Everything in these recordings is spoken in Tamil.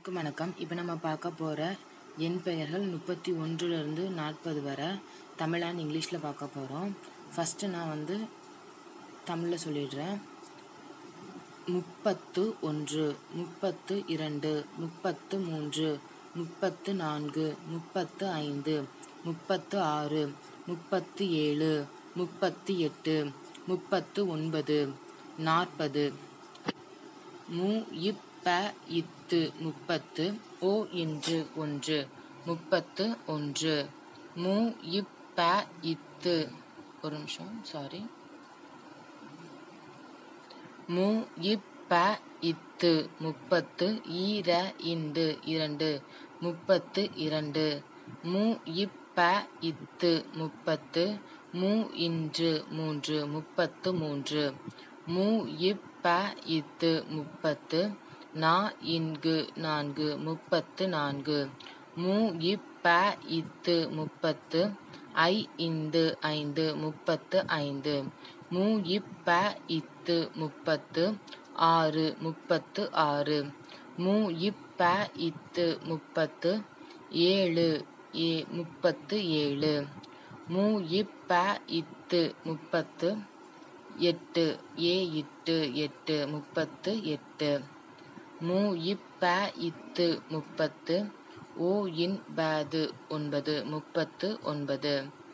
அனைவருக்கும் வணக்கம் இப்போ நம்ம பார்க்க போகிற எண் பெயர்கள் முப்பத்தி ஒன்றுலேருந்து நாற்பது வரை தமிழ் அண்ட் இங்கிலீஷில் பார்க்க போகிறோம் ஃபஸ்ட்டு நான் வந்து தமிழில் சொல்லிடுறேன் முப்பத்து ஒன்று முப்பத்து இரண்டு முப்பத்து மூன்று முப்பத்து நான்கு முப்பத்து ஐந்து முப்பத்து ஆறு முப்பத்து ஏழு முப்பத்து எட்டு முப்பத்து ஒன்பது நாற்பது மு இப்ப இத்து முப்பத்து ஓ இன்று ஒன்று முப்பத்து ஒன்று மு இப்ப இத்து ஒரு நிமிஷம் சாரி மு இப்ப இத்து முப்பத்து ஈர இண்டு இரண்டு முப்பத்து இரண்டு மு இப்ப இத்து முப்பத்து மு இன்று மூன்று முப்பத்து மூன்று மு இப்ப இத்து முப்பத்து நா இன்கு நான்கு முப்பத்து நான்கு மு இப்ப இத்து முப்பத்து ஐ இந்து ஐந்து முப்பத்து ஐந்து மு இப்ப இத்து முப்பத்து ஆறு முப்பத்து ஆறு மு இப்ப இத்து முப்பத்து ஏழு ஏ முப்பத்து ஏழு மு இப்ப இத்து முப்பத்து எட்டு ஏ இட்டு எட்டு முப்பத்து எட்டு மு இப்ப இத்து முப்பத்து ஓ இன் பேது ஒன்பது முப்பத்து ஒன்பது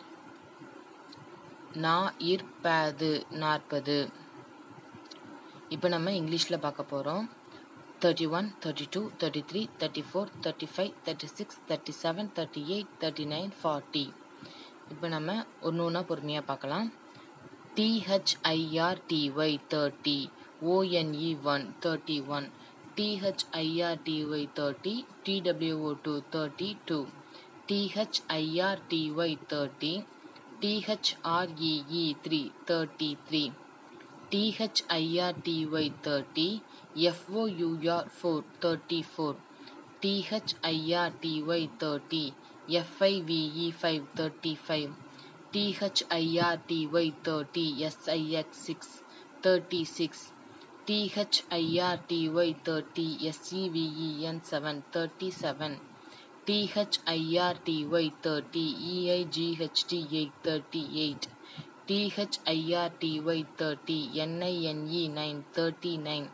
நா இற்பேது நாற்பது இப்போ நம்ம இங்கிலீஷில் பார்க்க போகிறோம் thirty one thirty two thirty three thirty four thirty five thirty six thirty seven thirty eight thirty nine forty இப்போ நம்ம ஒன்று ஒன்றா பொறுமையாக பார்க்கலாம் T H I R T Y thirty O N E one thirty one T H I R T Y thirty T W O two thirty two T H I R T Y thirty T H R E E three thirty three T H I R T Y thirty F O U R four thirty four T H I R T Y thirty F I V E five thirty five T H I R T Y thirty S I X six thirty six T H I R T Y thirty S E V E N seven thirty seven T H I R T Y thirty E I G H T eight thirty eight T H I R T Y thirty N I N E nine thirty nine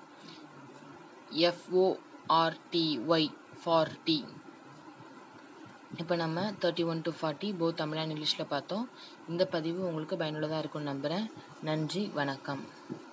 F O R T Y forty இப்போ நம்ம thirty one to forty both Tamil and இங்கிலீஷில் பார்த்தோம் இந்த பதிவு உங்களுக்கு பயனுள்ளதாக இருக்கும்னு நம்புகிறேன் நன்றி வணக்கம்